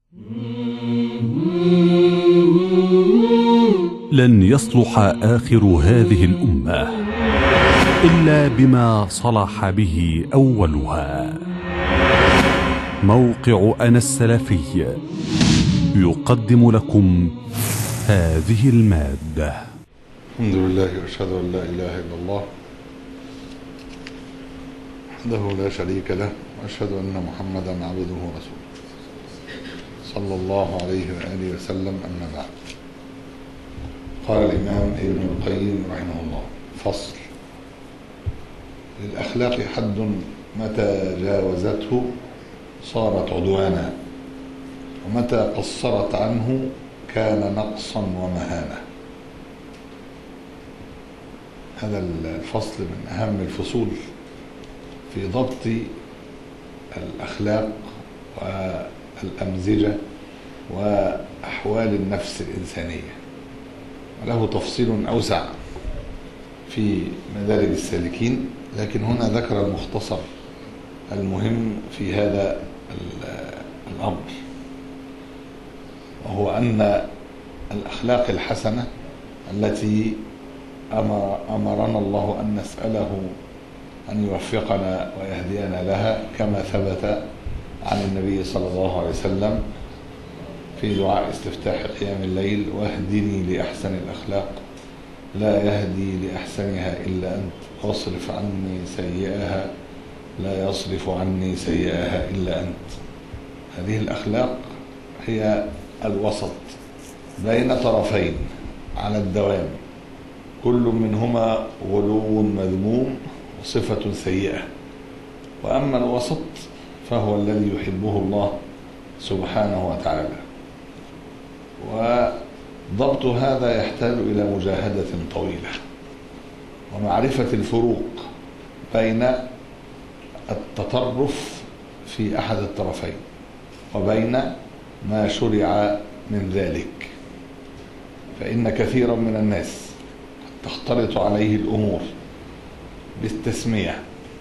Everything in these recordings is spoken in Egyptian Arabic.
لن يصلح اخر هذه الامه الا بما صلح به اولها موقع انا السلفي يقدم لكم هذه الماده الحمد لله واشهد ان لا اله الا الله وحده لا شريك له واشهد ان محمدا عبده ورسوله صلى الله عليه واله وسلم اما بعد قال الامام ابن القيم رحمه الله فصل للاخلاق حد متى جاوزته صارت عدوانا ومتى قصرت عنه كان نقصا ومهانه هذا الفصل من أهم الفصول في ضبط الأخلاق والأمزجة وأحوال النفس الإنسانية وله تفصيل أوسع في مدارج السالكين لكن هنا ذكر المختصر المهم في هذا الأمر وهو أن الأخلاق الحسنة التي أمر أمرنا الله أن نسأله أن يوفقنا ويهدينا لها كما ثبت عن النبي صلى الله عليه وسلم في دعاء استفتاح قيام الليل واهدني لأحسن الأخلاق لا يهدي لأحسنها إلا أنت واصرف عني سيئها لا يصرف عني سيئها إلا أنت هذه الأخلاق هي الوسط بين طرفين على الدوام كل منهما غلو مذموم وصفة سيئة وأما الوسط فهو الذي يحبه الله سبحانه وتعالى وضبط هذا يحتاج إلى مجاهدة طويلة ومعرفة الفروق بين التطرف في أحد الطرفين وبين ما شرع من ذلك فإن كثيرا من الناس تختلط عليه الأمور بالتسمية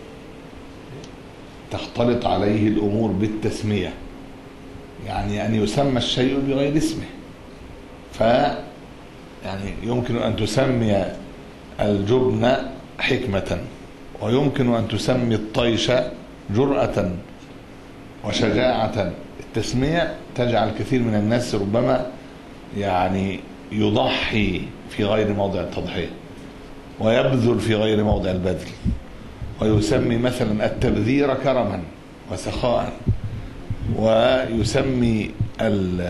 تختلط عليه الأمور بالتسمية يعني أن يسمى الشيء بغير اسمه ف يعني يمكن أن تسمي الجبن حكمة ويمكن أن تسمي الطيش جرأة وشجاعة التسمية تجعل كثير من الناس ربما يعني يضحي في غير موضع التضحية ويبذل في غير موضع البذل ويسمي مثلا التبذير كرما وسخاء ويسمي ال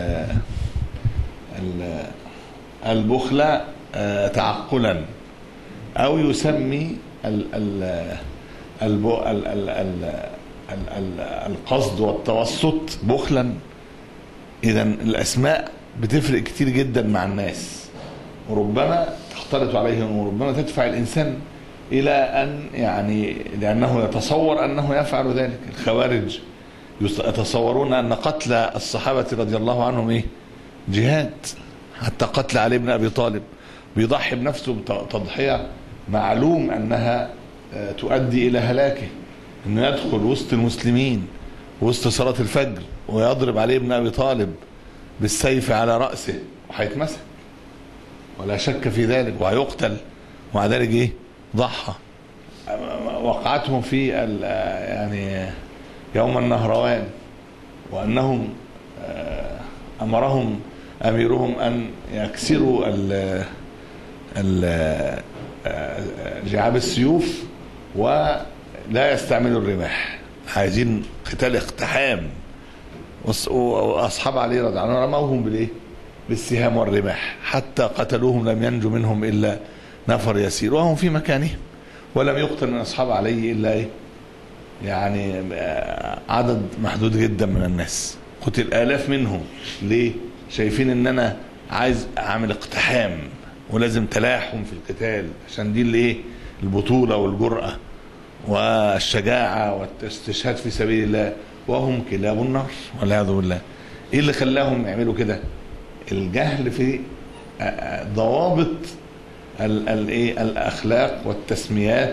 ال البخل تعقلا او يسمي ال ال ال ال القصد والتوسط بخلا اذا الاسماء بتفرق كتير جدا مع الناس وربما تختلط عليهم وربما تدفع الانسان الى ان يعني لانه يتصور انه يفعل ذلك الخوارج يتصورون ان قتل الصحابه رضي الله عنهم ايه؟ جهاد حتى قتل علي بن ابي طالب بيضحي بنفسه تضحيه معلوم انها تؤدي الى هلاكه انه يدخل وسط المسلمين وسط صلاه الفجر ويضرب علي بن ابي طالب بالسيف على راسه وهيتمسك ولا شك في ذلك وهيقتل ومع ذلك ايه ضحى وقعتهم في يعني يوم النهروان وانهم امرهم اميرهم ان يكسروا ال ال جعاب السيوف ولا يستعملوا الرماح عايزين قتال اقتحام واصحاب علي رضي الله عنهم رموهم بالايه؟ بالسهام والرماح حتى قتلوهم لم ينجو منهم الا نفر يسير وهم في مكانهم ولم يقتل من اصحاب علي الا ايه؟ يعني عدد محدود جدا من الناس قتل الاف منهم ليه؟ شايفين ان انا عايز اعمل اقتحام ولازم تلاحم في القتال عشان دي الايه؟ البطوله والجراه والشجاعه والاستشهاد في سبيل الله وهم كلاب النار والعياذ بالله ايه اللي خلاهم يعملوا كده الجهل في ضوابط الايه الاخلاق والتسميات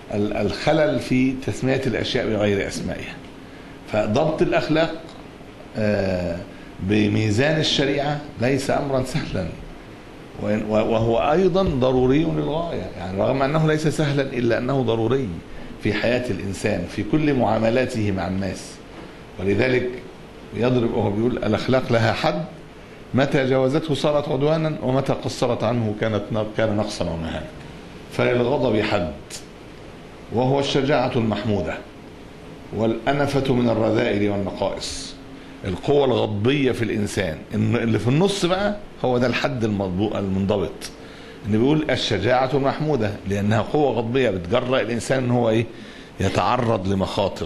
والخلل في تسميه الاشياء بغير اسمائها فضبط الاخلاق آه، بميزان الشريعة ليس أمرا سهلا وإن- وهو أيضا ضروري للغاية يعني رغم أنه ليس سهلا إلا أنه ضروري في حياة الإنسان في كل معاملاته مع الناس ولذلك يضرب وهو بيقول الأخلاق لها حد متى جاوزته صارت عدوانا ومتى قصرت عنه كانت كان نقصا ومهانا فللغضب حد وهو الشجاعة المحمودة والأنفة من الرذائل والنقائص القوة الغضبية في الإنسان إن اللي في النص بقى هو ده الحد المضبوط المنضبط إن بيقول الشجاعة المحمودة لأنها قوة غضبية بتجرأ الإنسان إن هو إيه يتعرض لمخاطر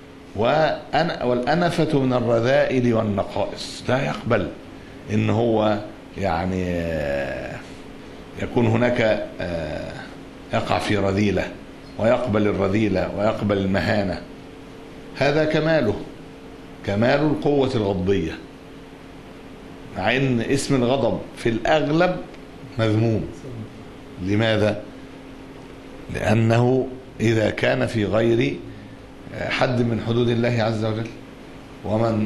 وأنا والأنفة من الرذائل والنقائص لا يقبل إن هو يعني آه، يكون هناك آه، يقع في رذيلة ويقبل الرذيلة ويقبل المهانة هذا كماله كمال القوة الغضبية مع ان اسم الغضب في الاغلب مذموم لماذا لانه اذا كان في غير حد من حدود الله عز وجل ومن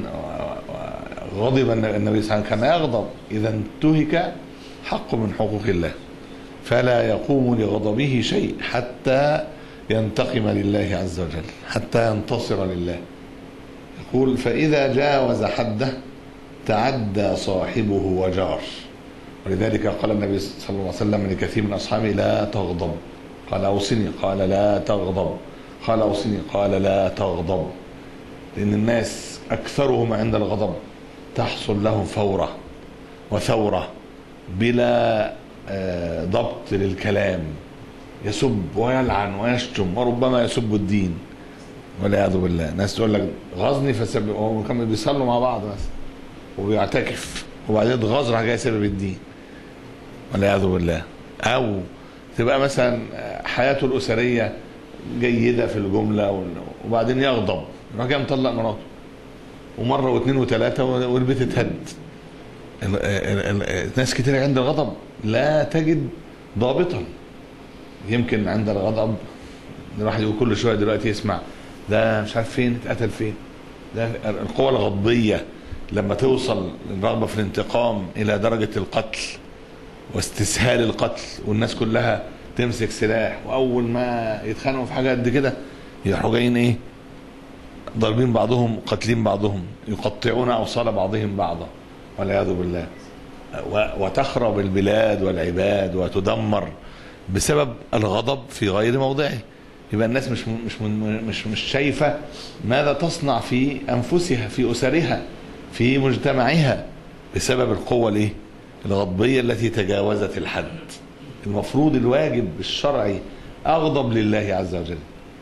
غضب النبي صلى الله عليه وسلم كما يغضب اذا انتهك حق من حقوق الله فلا يقوم لغضبه شيء حتى ينتقم لله عز وجل حتى ينتصر لله يقول فإذا جاوز حده تعدى صاحبه وجار ولذلك قال النبي صلى الله عليه وسلم لكثير من أصحابه لا تغضب قال أوصني قال لا تغضب قال أوصني قال لا تغضب لأن الناس أكثرهم عند الغضب تحصل لهم فورة وثورة بلا آه، ضبط للكلام يسب ويلعن ويشتم وربما يسب الدين والعياذ بالله ناس تقول لك غزني فسب هو كانوا بيصلوا مع بعض بس وبيعتكف وبعدين اتغاظ راح جاي سبب الدين والعياذ بالله او تبقى مثلا حياته الاسريه جيده في الجمله وال- وبعدين يغضب يروح جاي مطلق مراته ومره واثنين وثلاثه والبيت اتهد ال- ال- ال- ناس كتير عند الغضب لا تجد ضابطا يمكن عند الغضب الواحد يقول كل شويه دلوقتي يسمع ده مش عارف فين اتقتل فين ده القوة الغضبية لما توصل الرغبة في الانتقام إلى درجة القتل واستسهال القتل والناس كلها تمسك سلاح وأول ما يتخانقوا في حاجة قد كده يروحوا جايين إيه ضاربين بعضهم قاتلين بعضهم يقطعون أوصال بعضهم بعضا والعياذ بالله و- وتخرب البلاد والعباد وتدمر بسبب الغضب في غير موضعه يبقى الناس مش مش مش مش شايفه ماذا تصنع في انفسها في اسرها في مجتمعها بسبب القوه الايه؟ الغضبيه التي تجاوزت الحد. المفروض الواجب الشرعي اغضب لله عز وجل.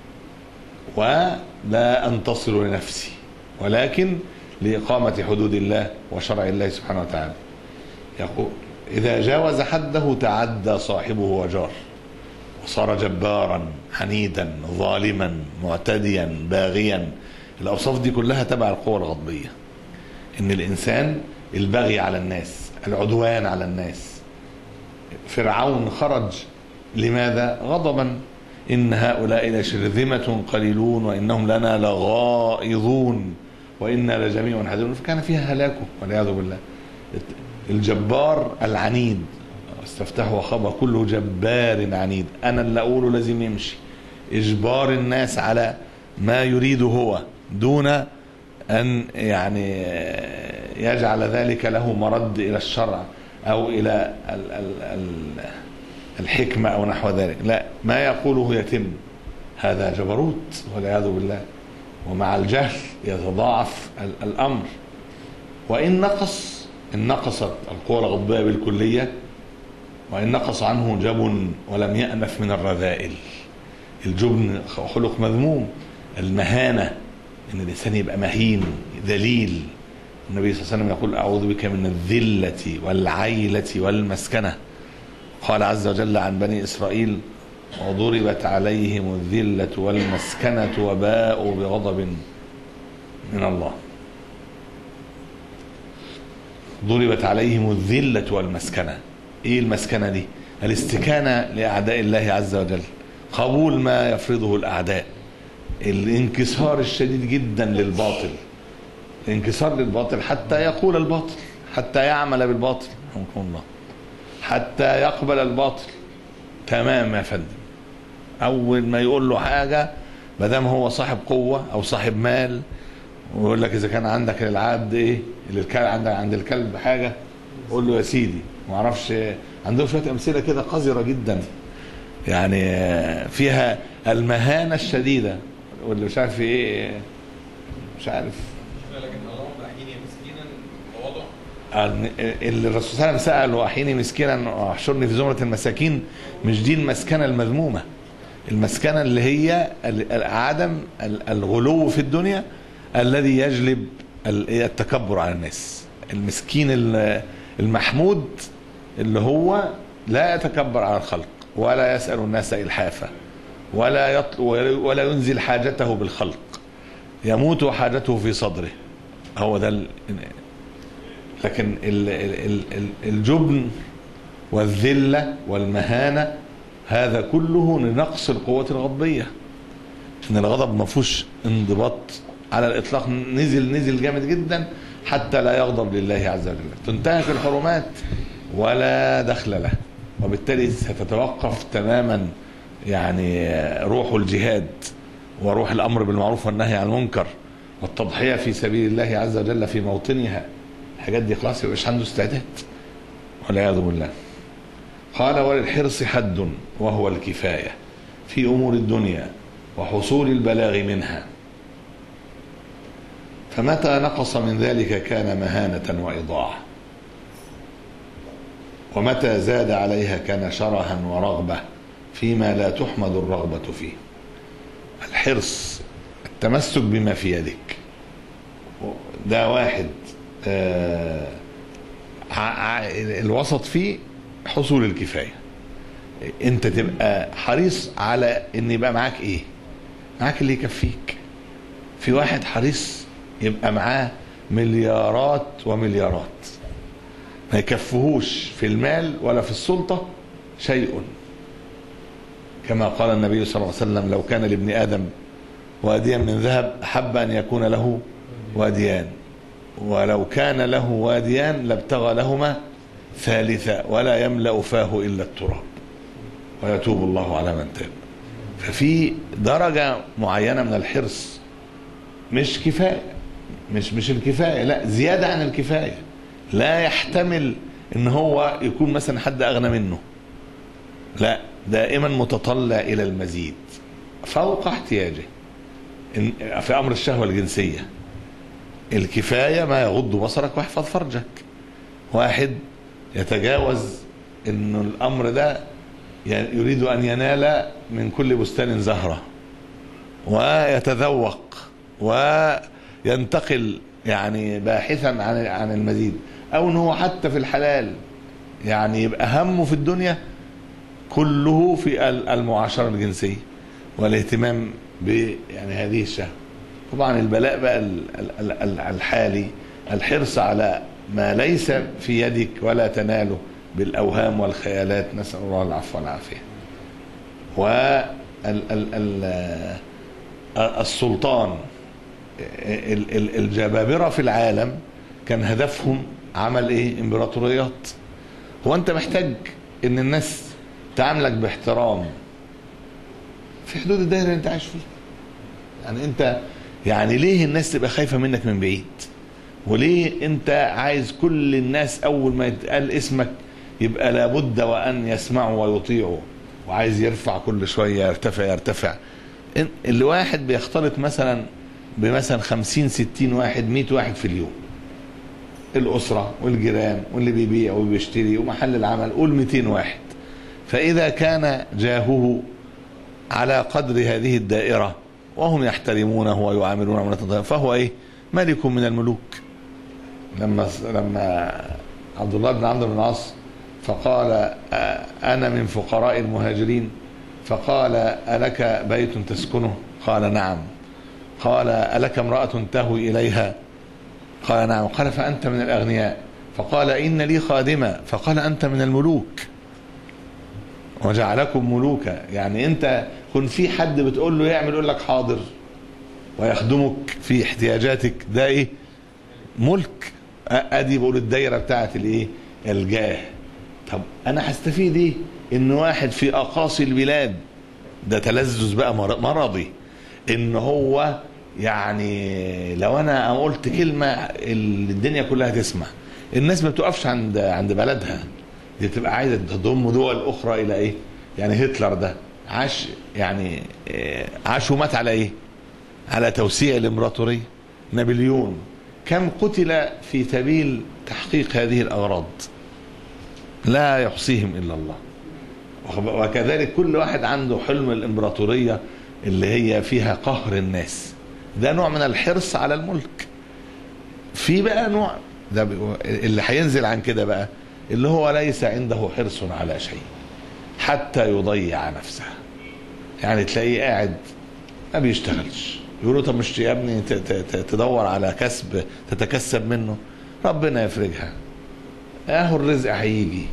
ولا انتصر لنفسي ولكن لاقامه حدود الله وشرع الله سبحانه وتعالى. يقول اذا جاوز حده تعدى صاحبه وجار. وصار جبارا عنيدا ظالما معتديا باغيا الاوصاف دي كلها تبع القوى الغضبيه ان الانسان البغي على الناس العدوان على الناس فرعون خرج لماذا غضبا ان هؤلاء لشرذمه قليلون وانهم لنا لغائظون وانا لجميع حاذرون فكان فيها هلاكه والعياذ بالله الجبار العنيد استفتحوا وخاب كل جبار عنيد انا اللي اقوله لازم يمشي اجبار الناس على ما يريده هو دون ان يعني يجعل ذلك له مرد الى الشرع او الى ال ال ال الحكمه او نحو ذلك لا ما يقوله يتم هذا جبروت والعياذ بالله ومع الجهل يتضاعف ال- الامر وان نقص ان نقصت القوى الغضبيه بالكليه وإن نقص عنه جبن ولم يأنف من الرذائل الجبن خلق مذموم المهانة إن الإنسان يبقى مهين ذليل النبي صلى الله عليه وسلم يقول أعوذ بك من الذلة والعيلة والمسكنة قال عز وجل عن بني إسرائيل وضربت عليهم الذلة والمسكنة وباءوا بغضب من الله ضربت عليهم الذلة والمسكنة ايه المسكنة دي الاستكانة لأعداء الله عز وجل قبول ما يفرضه الأعداء الانكسار الشديد جدا للباطل انكسار للباطل حتى يقول الباطل حتى يعمل بالباطل رحمكم الله حتى يقبل الباطل تمام يا فندم اول ما يقول له حاجه ما دام هو صاحب قوه او صاحب مال ويقول لك اذا كان عندك للعبد ايه اللي الكلب عندك عند الكلب حاجه قول له يا سيدي ما اعرفش عندهم شويه امثله كده قذره جدا يعني فيها المهانه الشديده واللي مش عارف ايه مش عارف لكن اللهم احيني مسكينا تواضع اللي الرسول صلى الله عليه وسلم سأل وأحيني مسكينا واحشرني في زمرة المساكين مش دي المسكنة المذمومة المسكنة اللي هي ال- ال- عدم ال- الغلو في الدنيا الذي يجلب ال- التكبر على الناس المسكين ال- المحمود اللي هو لا يتكبر على الخلق ولا يسأل الناس إلحافا ولا يطل ولا ينزل حاجته بالخلق يموت وحاجته في صدره هو ده ال- لكن ال- ال- ال- ال- الجبن والذلة والمهانة هذا كله لنقص القوة الغضبية ان الغضب ما فيهوش انضباط على الاطلاق نزل نزل جامد جدا حتى لا يغضب لله عز وجل تنتهك الحرمات ولا دخل له وبالتالي ستتوقف تماما يعني روح الجهاد وروح الامر بالمعروف والنهي عن المنكر والتضحيه في سبيل الله عز وجل في موطنها الحاجات دي خلاص يبقاش عنده استعداد والعياذ بالله قال وللحرص حد وهو الكفايه في امور الدنيا وحصول البلاغ منها فمتى نقص من ذلك كان مهانه وايضاع ومتى زاد عليها كان شرها ورغبه فيما لا تحمد الرغبه فيه الحرص التمسك بما في يدك ده واحد آه ع- ع- الوسط فيه حصول الكفايه انت تبقى حريص على ان يبقى معاك ايه معاك اللي يكفيك في واحد حريص يبقى معاه مليارات ومليارات ما يكفهوش في المال ولا في السلطة شيء كما قال النبي صلى الله عليه وسلم لو كان لابن آدم واديا من ذهب أحب أن يكون له واديان ولو كان له واديان لابتغى لهما ثالثا ولا يملأ فاه إلا التراب ويتوب الله على من تاب ففي درجة معينة من الحرص مش كفاية مش مش الكفاية لا زيادة عن الكفاية لا يحتمل ان هو يكون مثلا حد اغنى منه لا دائما متطلع الى المزيد فوق احتياجه إن- في امر الشهوة الجنسية الكفاية ما يغض بصرك واحفظ فرجك واحد يتجاوز انه الامر ده ي- يريد ان ينال من كل بستان زهرة ويتذوق وينتقل يعني باحثا عن عن المزيد او ان هو حتى في الحلال يعني يبقى همه في الدنيا كله في ال- المعاشرة الجنسية والاهتمام ب يعني هذه الشهوة طبعا البلاء بقى ال- ال- ال- الحالي الحرص على ما ليس في يدك ولا تناله بالأوهام والخيالات نسأل الله العفو والعافية والسلطان ال- ال- الجبابرة في العالم كان هدفهم عمل ايه امبراطوريات هو انت محتاج ان الناس تعاملك باحترام في حدود الدائره اللي انت عايش فيها يعني انت يعني ليه الناس تبقى خايفه منك من بعيد وليه انت عايز كل الناس اول ما يتقال اسمك يبقى لابد وان يسمعوا ويطيعوا وعايز يرفع كل شويه يرتفع يرتفع ان- الواحد بيختلط مثلا بمثلا 50 60 واحد 100 واحد في اليوم الأسرة والجيران واللي بيبيع وبيشتري ومحل العمل قول 200 واحد فإذا كان جاهه على قدر هذه الدائرة وهم يحترمونه ويعاملونه معاملة طيبة فهو إيه ملك من الملوك لما لما عبد الله بن عمرو بن العاص فقال آه، أنا من فقراء المهاجرين فقال ألك بيت تسكنه قال نعم قال ألك امرأة تهوي إليها قال نعم قال فأنت من الأغنياء فقال إن لي خادمة فقال أنت من الملوك وجعلكم ملوكا يعني أنت كن في حد بتقول له يعمل يقول لك حاضر ويخدمك في احتياجاتك ده إيه ملك أ- ادي بقول الدايره بتاعت الايه الجاه طب انا هستفيد ايه ان واحد في اقاصي البلاد ده تلذذ بقى مر- مرضي ان هو يعني لو انا قلت كلمه ال- الدنيا كلها تسمع الناس ما بتقفش عند عند بلدها دي بتبقى عايزه تضم دول اخرى الى ايه يعني هتلر ده عاش يعني آه، عاش ومات على ايه على توسيع الامبراطوريه نابليون كم قتل في سبيل تحقيق هذه الاغراض لا يحصيهم الا الله وكذلك كل واحد عنده حلم الامبراطوريه اللي هي فيها قهر الناس ده نوع من الحرص على الملك في بقى نوع ده بي- اللي هينزل عن كده بقى اللي هو ليس عنده حرص على شيء حتى يضيع نفسه يعني تلاقيه قاعد ما بيشتغلش يقولوا طب مش يا ابني ت- ت- ت- تدور على كسب تتكسب منه ربنا يفرجها اهو الرزق هيجي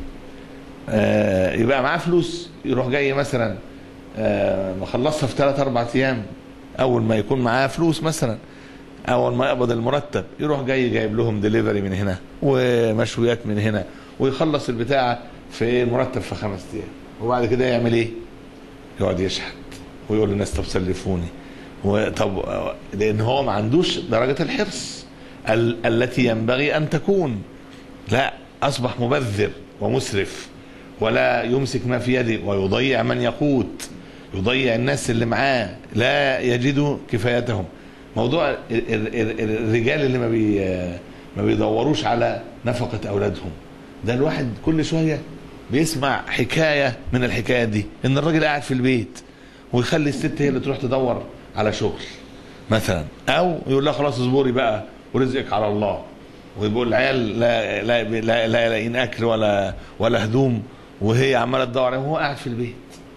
آه يبقى معاه فلوس يروح جاي مثلا آه مخلصها في ثلاث اربع ايام اول ما يكون معاه فلوس مثلا اول ما يقبض المرتب يروح جاي جايب لهم ديليفري من هنا ومشويات من هنا ويخلص البتاعه في المرتب في خمس ايام وبعد كده يعمل ايه؟ يقعد يشحت ويقول للناس طب سلفوني وطب لان هو ما عندوش درجه الحرص ال- التي ينبغي ان تكون لا اصبح مبذر ومسرف ولا يمسك ما في يده ويضيع من يقوت يضيع الناس اللي معاه لا يجدوا كفايتهم موضوع ال- ال- ال- الرجال اللي ما بي ما بيدوروش على نفقة أولادهم ده الواحد كل شوية بيسمع حكاية من الحكايات دي إن الراجل قاعد في البيت ويخلي الست هي اللي تروح تدور على شغل مثلا أو يقول لها خلاص اصبري بقى ورزقك على الله ويقول العيال لا لا لا, لا لاقيين اكل ولا ولا هدوم وهي عماله تدور عليهم وهو قاعد في البيت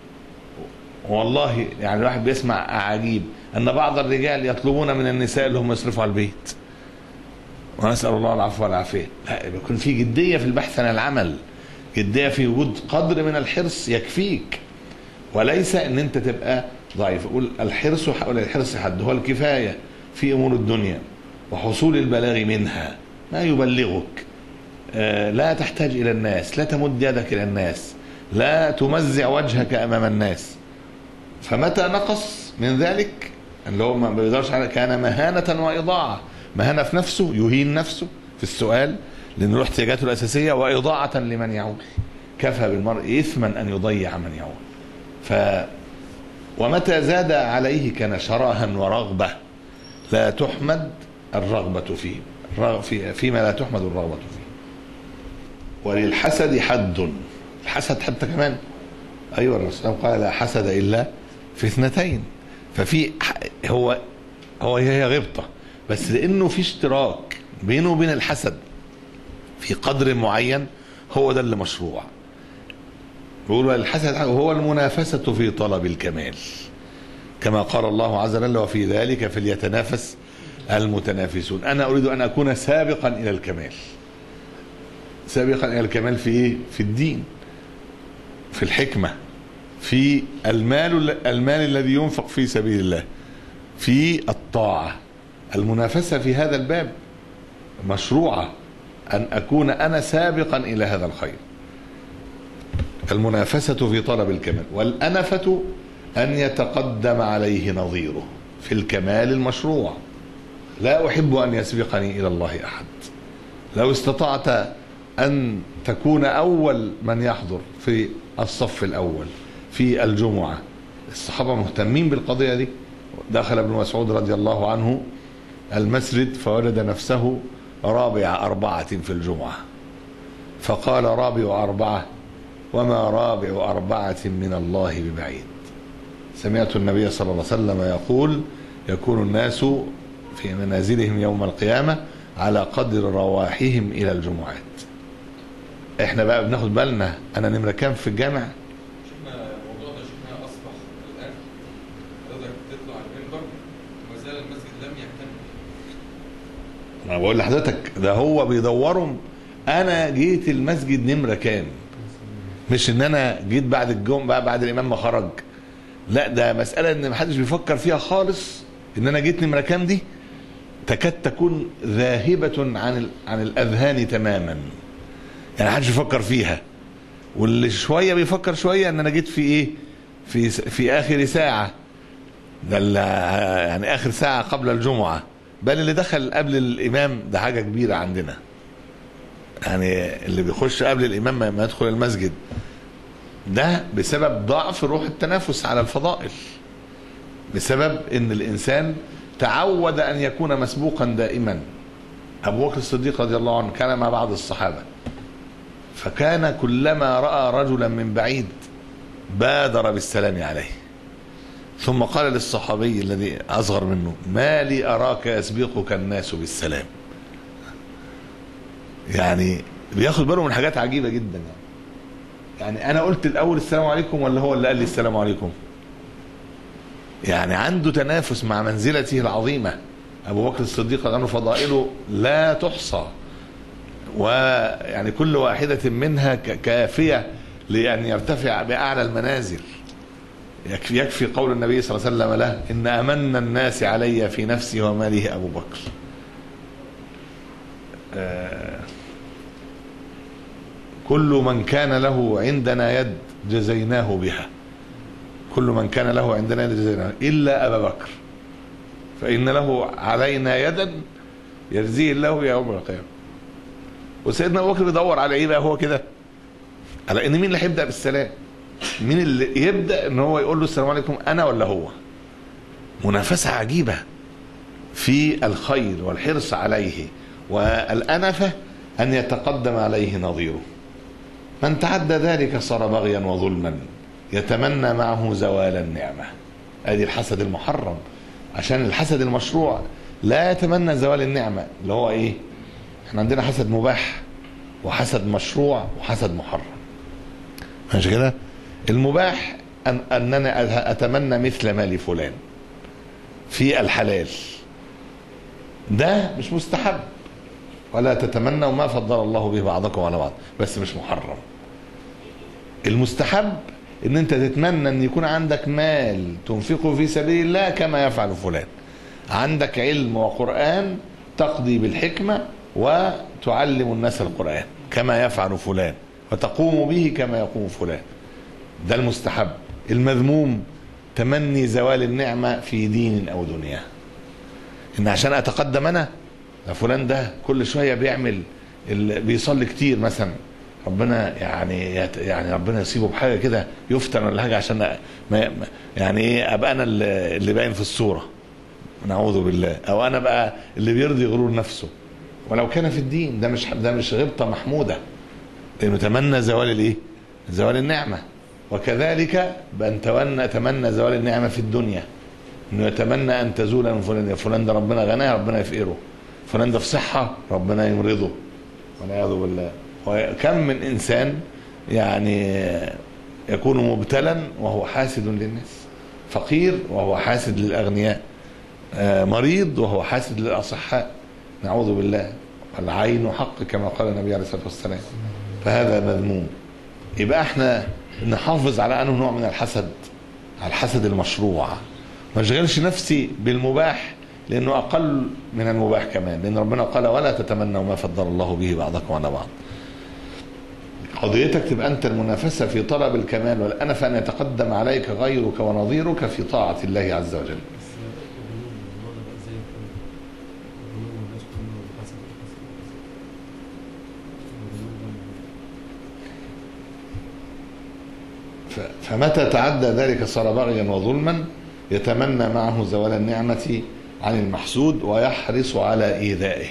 والله يعني الواحد بيسمع عجيب ان بعض الرجال يطلبون من النساء اللي هم يصرفوا على البيت ونسال الله العفو والعافيه لا يكون في جديه في البحث عن العمل جديه في وجود قدر من الحرص يكفيك وليس ان انت تبقى ضعيف يقول الحرص ولا الحرص حد هو الكفايه في امور الدنيا وحصول البلاغ منها ما يبلغك آه، لا تحتاج الى الناس لا تمد يدك الى الناس لا تمزع وجهك امام الناس فمتى نقص من ذلك اللي هو ما بيقدرش على كان مهانة وإضاعة مهانة في نفسه يهين نفسه في السؤال لأنه له احتياجاته الأساسية وإضاعة لمن يعول كفى بالمرء إثما أن يضيع من يعول ف ومتى زاد عليه كان شرها ورغبة لا تحمد الرغبة فيه الرغ- في فيما لا تحمد الرغبة فيه وللحسد حد الحسد حتى كمان ايوه الرسول قال لا حسد الا في اثنتين ففي ح- هو هو هي غبطه بس لانه في اشتراك بينه وبين الحسد في قدر معين هو ده اللي مشروع بيقولوا الحسد هو المنافسة في طلب الكمال كما قال الله عز وجل وفي ذلك فليتنافس المتنافسون أنا أريد أن أكون سابقا إلى الكمال سابقا إلى الكمال في إيه؟ في الدين في الحكمة في المال المال الذي ينفق في سبيل الله في الطاعة المنافسة في هذا الباب مشروعة أن أكون أنا سابقا إلى هذا الخير المنافسة في طلب الكمال والأنفة أن يتقدم عليه نظيره في الكمال المشروع لا أحب أن يسبقني إلى الله أحد لو استطعت أن تكون أول من يحضر في الصف الأول في الجمعة الصحابة مهتمين بالقضية دي دخل ابن مسعود رضي الله عنه المسجد فوجد نفسه رابع أربعة في الجمعة فقال رابع أربعة وما رابع أربعة من الله ببعيد سمعت النبي صلى الله عليه وسلم يقول يكون الناس في منازلهم يوم القيامة على قدر رواحهم إلى الجمعات احنا بقى بناخد بالنا انا نمرة كام في الجامع شفنا الموضوع ده شفنا اصبح الان حضرتك تطلع المنبر وما زال المسجد لم يهتم انا بقول لحضرتك ده هو بيدورهم انا جيت المسجد نمرة كام مش ان انا جيت بعد الجمعة بقى بعد الامام ما خرج لا ده مسألة ان محدش بيفكر فيها خالص ان انا جيت نمرة كام دي تكاد تكون ذاهبة عن ال- عن الأذهان تماما يعني محدش يفكر فيها واللي شوية بيفكر شوية ان انا جيت في ايه في في اخر ساعة ده ال- يعني اخر ساعة قبل الجمعة بل اللي دخل قبل الامام ده حاجة كبيرة عندنا يعني اللي بيخش قبل الامام ما- ما يدخل المسجد ده بسبب ضعف روح التنافس على الفضائل بسبب ان الانسان تعود ان يكون مسبوقا دائما ابو بكر الصديق رضي الله عنه كان مع بعض الصحابه فكان كلما راى رجلا من بعيد بادر بالسلام عليه ثم قال للصحابي الذي اصغر منه ما لي اراك يسبقك الناس بالسلام يعني بياخد باله من حاجات عجيبه جدا يعني يعني انا قلت الاول السلام عليكم ولا هو اللي قال لي السلام عليكم يعني عنده تنافس مع منزلته العظيمه ابو بكر الصديق رضي الله عنه فضائله لا تحصى ويعني كل واحده منها ك- كافيه لان يرتفع باعلى المنازل يكفي يكفي قول النبي صلى الله عليه وسلم له ان امن الناس علي في نفسي وماله ابو بكر آه، كل من كان له عندنا يد جزيناه بها كل من كان له عندنا يد جزيناه الا ابا بكر فان له علينا يدا يجزيه الله يوم القيامه وسيدنا ابو بكر بيدور على ايه بقى هو كده على ان مين اللي هيبدا بالسلام مين اللي يبدا ان هو يقول له السلام عليكم انا ولا هو منافسه عجيبه في الخير والحرص عليه والانفه ان يتقدم عليه نظيره من تعدى ذلك صار بغيا وظلما يتمنى معه زوال النعمه ادي الحسد المحرم عشان الحسد المشروع لا يتمنى زوال النعمه اللي هو ايه احنا عندنا حسد مباح وحسد مشروع وحسد محرم ماشي كده المباح أن أننا أتمنى مثل ما لفلان في الحلال ده مش مستحب ولا تتمنوا ما فضل الله به بعضكم على بعض بس مش محرم المستحب ان انت تتمنى ان يكون عندك مال تنفقه في سبيل الله كما يفعل فلان عندك علم وقرآن تقضي بالحكمة وتعلم الناس القرآن كما يفعل فلان وتقوم به كما يقوم فلان ده المستحب المذموم تمني زوال النعمة في دين أو دنيا إن عشان أتقدم أنا ده فلان ده كل شوية بيعمل ال- بيصلي كتير مثلا ربنا يعني يت- يعني ربنا يصيبه بحاجة كده يفتن ولا حاجة عشان ما ما- يعني إيه أبقى أنا اللي اللي باين في الصورة نعوذ بالله أو أنا بقى اللي بيرضي غرور نفسه ولو كان في الدين ده مش ده مش غبطة محمودة لأنه تمنى زوال الإيه؟ زوال النعمة وكذلك بأن تمنى تمنى زوال النعمة في الدنيا انه يتمنى ان تزول من فلان يا فلان ده ربنا غناه ربنا يفقره فلان ده في صحة ربنا يمرضه والعياذ بالله وكم من انسان يعني يكون مبتلا وهو حاسد للناس فقير وهو حاسد للاغنياء آه، مريض وهو حاسد للاصحاء نعوذ بالله العين حق كما قال النبي عليه الصلاه والسلام فهذا مذموم يبقى احنا نحافظ على انه نوع من الحسد على الحسد المشروع ما اشغلش نفسي بالمباح لانه اقل من المباح كمان لان ربنا قال ولا تتمنوا ما فضل الله به بعضكم على بعض قضيتك تبقى انت المنافسه في طلب الكمال والانف ان يتقدم عليك غيرك ونظيرك في طاعه الله عز وجل بس الغلو والله بقى زي الفل الغلو والناس كله حسب حسب ف- فمتى تعدى ذلك صار بغيا وظلما يتمنى معه زوال النعمة عن المحسود ويحرص على إيذائه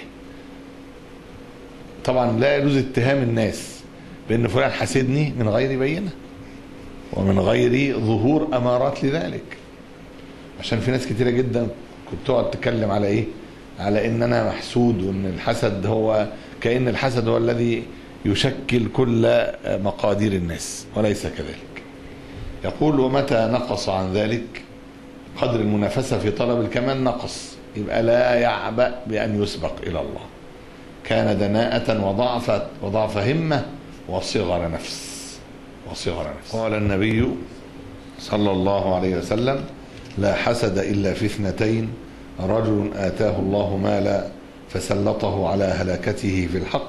طبعا لا يجوز اتهام الناس بأن فلان حسدني من غير بينة ومن غير ظهور أمارات لذلك عشان في ناس كتيرة جدا كنت تقعد تتكلم على إيه على إن أنا محسود وإن الحسد هو كأن الحسد هو الذي يشكل كل مقادير الناس وليس كذلك يقول ومتى نقص عن ذلك قدر المنافسة في طلب الكمال نقص يبقى لا يعبأ بأن يسبق إلى الله كان دناءة وضعف وضعف همة وصغر نفس وصغر نفس قال النبي صلى الله عليه وسلم لا حسد إلا في اثنتين رجل آتاه الله مالا فسلطه على هلاكته في الحق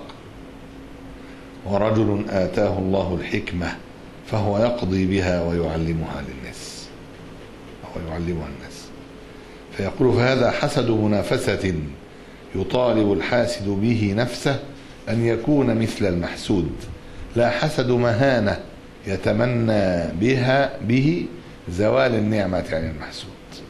ورجل آتاه الله الحكمة فهو يقضي بها ويعلمها للناس أو يعلمها الناس فيقول فهذا حسد منافسة يطالب الحاسد به نفسه أن يكون مثل المحسود لا حسد مهانة يتمنى بها به زوال النعمة عن المحسود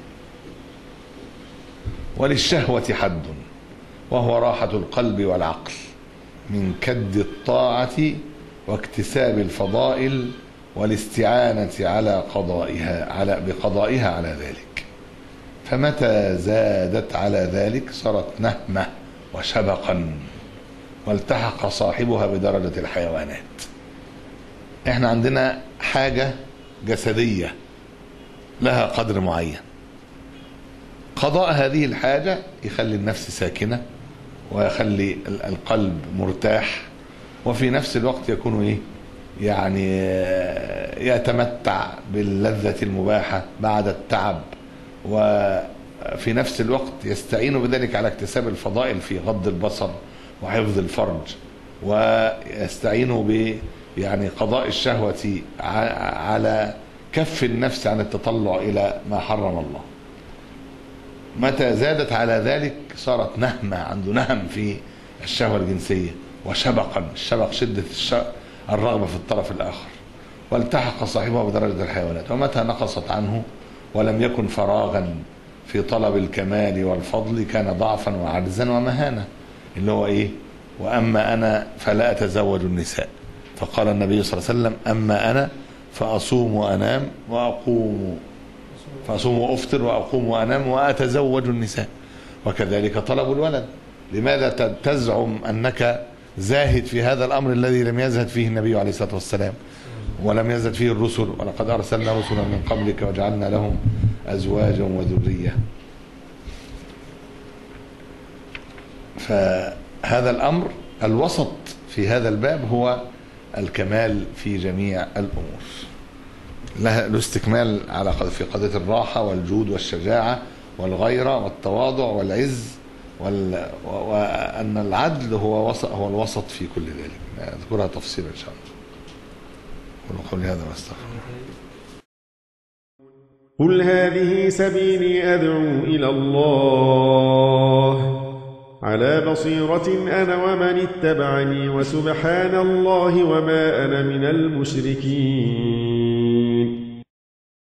وللشهوة حد وهو راحة القلب والعقل من كد الطاعة واكتساب الفضائل والاستعانة على قضائها على بقضائها على ذلك فمتى زادت على ذلك صارت نهمة وشبقا والتحق صاحبها بدرجة الحيوانات احنا عندنا حاجة جسدية لها قدر معين قضاء هذه الحاجة يخلي النفس ساكنة ويخلي ال- القلب مرتاح وفي نفس الوقت يكون ايه يعني آه، يتمتع باللذة المباحة بعد التعب وفي نفس الوقت يستعين بذلك على اكتساب الفضائل في غض البصر وحفظ الفرج ويستعين ب يعني قضاء الشهوة ع- على كف النفس عن التطلع إلى ما حرم الله متى زادت على ذلك صارت نهمة عنده نهم في الشهوة الجنسية وشبقا الشبق شدة الش... الرغبة في الطرف الآخر والتحق صاحبه بدرجة الحيوانات ومتى نقصت عنه ولم يكن فراغا في طلب الكمال والفضل كان ضعفا وعجزا ومهانة اللي هو ايه واما انا فلا اتزوج النساء فقال النبي صلى الله عليه وسلم اما انا فاصوم وانام واقوم فاصوم وافطر واقوم وانام واتزوج النساء وكذلك طلب الولد لماذا ت- تزعم انك زاهد في هذا الامر الذي لم يزهد فيه النبي عليه الصلاه والسلام ولم يزهد فيه الرسل ولقد ارسلنا رسلا من قبلك وجعلنا لهم ازواجا وذريه فهذا الامر الوسط في هذا الباب هو الكمال في جميع الامور لها له استكمال على قد- في قضيه الراحه والجود والشجاعه والغيره والتواضع والعز وال... و- وان العدل هو وسط هو الوسط في كل ذلك نذكرها تفصيلا ان شاء الله قولوا قولي هذا واستغفر قل هذه سبيلي أدعو إلى الله على بصيرة أنا ومن اتبعني وسبحان الله وما أنا من المشركين